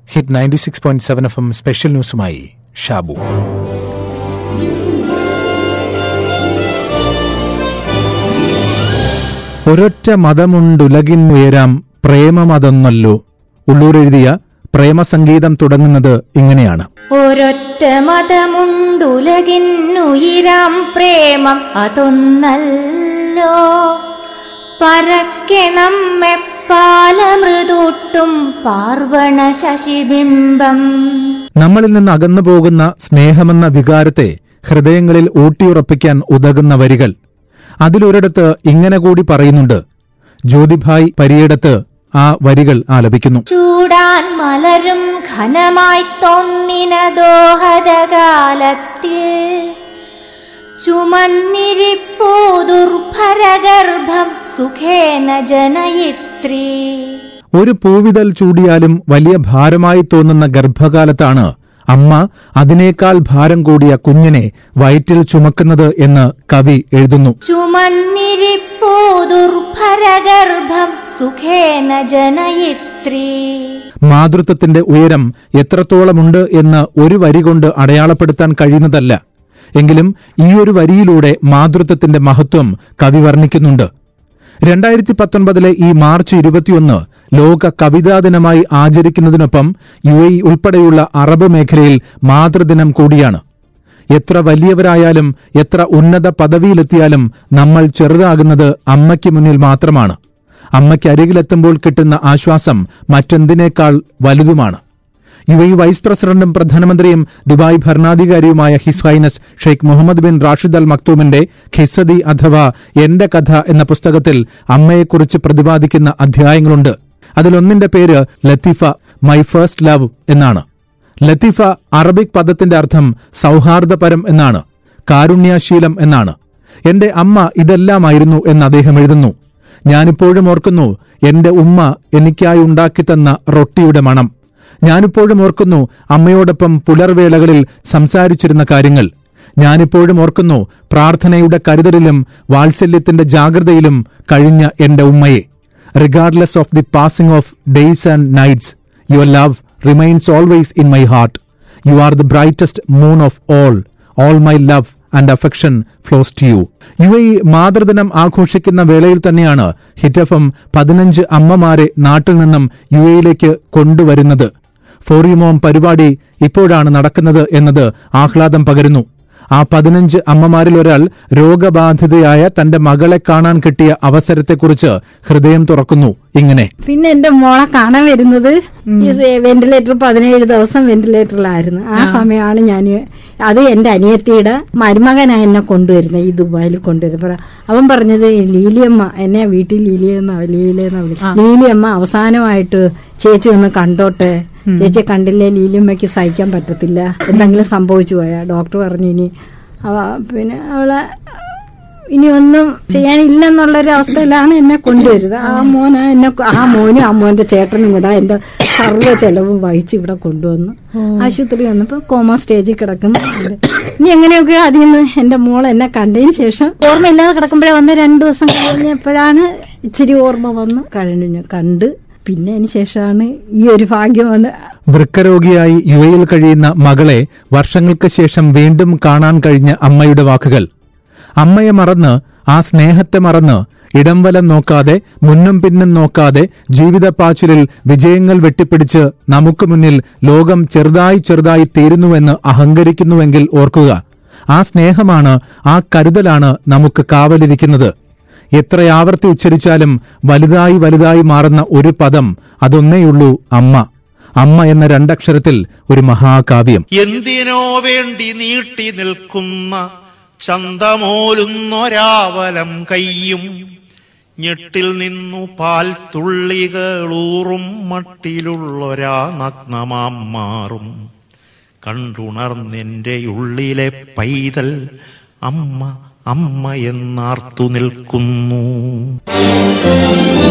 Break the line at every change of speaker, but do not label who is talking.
hit ninety six point seven F M special ന്യൂസുമായി ഷാബു ഒരൊറ്റ മതമുണ്ടുലകിന്നുയരാം പ്രേമമതൊന്നല്ലോ ഉള്ളൂരെഴുതിയ പ്രേമസംഗീതം തുടങ്ങുന്നത് ഇങ്ങനെയാണ്
ഒരൊറ്റ മതമുണ്ടുലകിന്നുയിരാം പ്രേമം അതൊന്നല്ലോ പരക്കെ നമ്മെ പാലമൃതൂട്ടും പാർവണ ശശിബിംബം
നമ്മളിൽ നിന്ന് അകന്നു പോകുന്ന സ്നേഹമെന്ന വികാരത്തെ ഹൃദയങ്ങളിൽ ഊട്ടിയുറപ്പിക്കാൻ ഉതകുന്ന വരികൾ അതിലൊരിടത്ത് ഇങ്ങനെ കൂടി പറയുന്നുണ്ട് ജ്യോതിഭായ് പരിയിടത്ത് ആ വരികൾ ആലപിക്കുന്നു
ചൂടാൻ മലരും ഘനമായി തോന്നിന ദോഹദകാലത്തിൽ ചുമന്നിരിപ്പൂ ദുർഭരഗർഭം സുഖേന ജനയിത്രീ
ഒരു പൂവിതൽ ചൂടിയാലും വലിയ ഭാരമായി തോന്നുന്ന ഗർഭകാലത്താണ് അമ്മ അതിനേക്കാൾ ഭാരം കൂടിയ കുഞ്ഞിനെ വയറ്റിൽ ചുമക്കുന്നത് എന്ന് കവി എഴുതുന്നു
ചുമന്നിരിപ്പൂ ദുർഭരഗർഭം സുഖേന ജനയിത്രീ
മാതൃത്വത്തിന്റെ ഉയരം എത്രത്തോളമുണ്ട് എന്ന് ഒരു വരി കൊണ്ട് അടയാളപ്പെടുത്താൻ കഴിയുന്നതല്ല എങ്കിലും ഈ ഒരു വരിയിലൂടെ മാതൃത്വത്തിന്റെ മഹത്വം കവി വർണ്ണിക്കുന്നുണ്ട് രണ്ടായിരത്തി പത്തൊൻപതിലെ ഈ മാർച്ച് ഇരുപത്തിയൊന്ന് ലോക കവിതാ ദിനമായി ആചരിക്കുന്നതിനൊപ്പം യു എ ഉൾപ്പെടെയുള്ള അറബ് മേഖലയിൽ മാതൃദിനം കൂടിയാണ് എത്ര വലിയവരായാലും എത്ര ഉന്നത പദവിയിലെത്തിയാലും നമ്മൾ ചെറുതാകുന്നത് അമ്മയ്ക്ക് മുന്നിൽ മാത്രമാണ് അമ്മയ്ക്ക് അരികിലെത്തുമ്പോൾ കിട്ടുന്ന ആശ്വാസം മറ്റെന്തിനേക്കാൾ വലുതുമാണ് യു എ വൈസ് പ്രസിഡന്റും പ്രധാനമന്ത്രിയും ദുബായ് ഭരണാധികാരിയുമായ His Highness Sheikh Mohammed bin Rashid Al മക്തൂമിന്റെ ഖിസദി അഥവാ എന്റെ കഥ എന്ന പുസ്തകത്തിൽ അമ്മയെക്കുറിച്ച് പ്രതിപാദിക്കുന്ന അധ്യായങ്ങളുണ്ട് അതിലൊന്നിന്റെ പേര് ലത്തീഫ മൈ ഫസ്റ്റ് ലവ് എന്നാണ് ലത്തീഫ അറബിക് പദത്തിന്റെ അർത്ഥം സൗഹാർദ്ദപരം എന്നാണ് കാരുണ്യശീലം എന്നാണ് എന്റെ അമ്മ ഇതെല്ലാമായിരുന്നു എന്ന് അദ്ദേഹം എഴുതുന്നു ഞാനിപ്പോഴും ഓർക്കുന്നു എന്റെ ഉമ്മ എനിക്കായി ഉണ്ടാക്കിത്തന്ന റൊട്ടിയുടെ മണം ഞാനിപ്പോഴും ഓർക്കുന്നു അമ്മയോടൊപ്പം പുലർവേളകളിൽ സംസാരിച്ചിരുന്ന കാര്യങ്ങൾ ഞാനിപ്പോഴും ഓർക്കുന്നു പ്രാർത്ഥനയുടെ കരുതലിലും വാത്സല്യത്തിന്റെ ജാഗ്രതയിലും കഴിഞ്ഞ എന്റെ ഉമ്മയെ regardless of the passing of days and nights your love remains always in my heart you are the brightest moon of all all my love and affection flows to you U A മാതൃദിനം ആഘോഷിക്കുന്ന വേളയിൽ തന്നെയാണ് ഹിറ്റഫം പതിനഞ്ച് അമ്മമാരെ നാട്ടിൽ നിന്നും U എയിലേക്ക് കൊണ്ടുവരുന്നത് ഫോറിയുമോം പരിപാടി ഇപ്പോഴാണ് നടക്കുന്നത് എന്നത് ആഹ്ലാദം പകരുന്നു ആ പതിനഞ്ച് അമ്മമാരിൽ ഒരാൾ രോഗബാധിതയായ തന്റെ മകളെ കാണാൻ കിട്ടിയ അവസരത്തെക്കുറിച്ച് ഹൃദയം തുറക്കുന്നു ഇങ്ങനെ
പിന്നെ എന്റെ മോളെ കാണാൻ വരുന്നത് ഈ വെന്റിലേറ്റർ പതിനേഴ് ദിവസം വെന്റിലേറ്ററിലായിരുന്നു ആ സമയമാണ് ഞാൻ അത് എന്റെ അനിയത്തിയുടെ മരുമകനാ എന്നെ കൊണ്ടുവരുന്നത് ഈ ദുബായിൽ കൊണ്ടുവരുന്നത് അവൻ പറഞ്ഞത് ലീലിയമ്മ എന്നെ വീട്ടിൽ ലീലിയെന്ന ലീലെന്ന വിളി ലീലിയമ്മ അവസാനമായിട്ട് ചേച്ചി ഒന്ന് കണ്ടോട്ടെ ചേച്ചിയെ കണ്ടില്ലേ ലീലിയമ്മയ്ക്ക് സഹിക്കാൻ പറ്റത്തില്ല എന്തെങ്കിലും സംഭവിച്ചു പോയാ ഡോക്ടർ പറഞ്ഞു ഇനി അവ- പിന്നെ അവളെ ഇനി ഒന്നും ചെയ്യാനില്ലെന്നുള്ളൊരു അവസ്ഥയിലാണ് എന്നെ കൊണ്ടുവരുന്നത് ആ മോന എന്നെ കൊ- ആ മോനും ആ മോന്റെ ചേട്ടനും കൂടെ എന്റെ സർവ്വ ചെലവും വഹിച്ച് ഇവിടെ കൊണ്ടുവന്നു ആശുപത്രി വന്നപ്പോ കോമ സ്റ്റേജിൽ കിടക്കുന്നു ഇനി എങ്ങനെയൊക്കെ അതിൽ നിന്ന് എന്റെ മോൾ എന്നെ കണ്ടതിന് ശേഷം ഓർമ്മയില്ലാതെ കിടക്കുമ്പോഴേ വന്ന് രണ്ടു ദിവസം കഴിഞ്ഞപ്പോഴാണ് ഇച്ചിരി ഓർമ്മ വന്ന് കഴിഞ്ഞു കണ്ട് പിന്നെ അതിന് ശേഷമാണ് ഈ ഒരു ഭാഗ്യം വന്ന്
വൃക്കരോഗിയായി യു എയിൽ കഴിയുന്ന മകളെ വർഷങ്ങൾക്ക് ശേഷം വീണ്ടും കാണാൻ കഴിഞ്ഞ അമ്മയുടെ വാക്കുകൾ അമ്മയെ മറന്ന് ആ സ്നേഹത്തെ മറന്ന് ഇടംവലം നോക്കാതെ മുന്നും പിന്നും നോക്കാതെ ജീവിതപ്പാച്ചിലിൽ വിജയങ്ങൾ വെട്ടിപ്പിടിച്ച് നമുക്ക് മുന്നിൽ ലോകം ചെറുതായി ചെറുതായി തീരുന്നുവെന്ന് അഹങ്കരിക്കുന്നുവെങ്കിൽ ഓർക്കുക ആ സ്നേഹമാണ് ആ കരുതലാണ് നമുക്ക് കാവലിരിക്കുന്നത് എത്ര ആവർത്തി ഉച്ചരിച്ചാലും വലുതായി വലുതായി മാറുന്ന ഒരു പദം അതൊന്നേയുള്ളൂ അമ്മ അമ്മ എന്ന രണ്ടക്ഷരത്തിൽ ഒരു മഹാകാവ്യം
എന്തിനോ വേണ്ടി നീട്ടി നിൽക്കുന്ന ചന്തമോലുന്നൊരാവലം കയ്യും ഞെട്ടിൽ നിന്നു പാൽ തുള്ളികളൂറും മട്ടിലുള്ളൊരാ നഗ്നമാം മാറും കണ്ടുണർന്നെന്റെ ഉള്ളിലെ പൈതൽ അമ്മ അമ്മ എന്നാർത്തു നിൽക്കുന്നു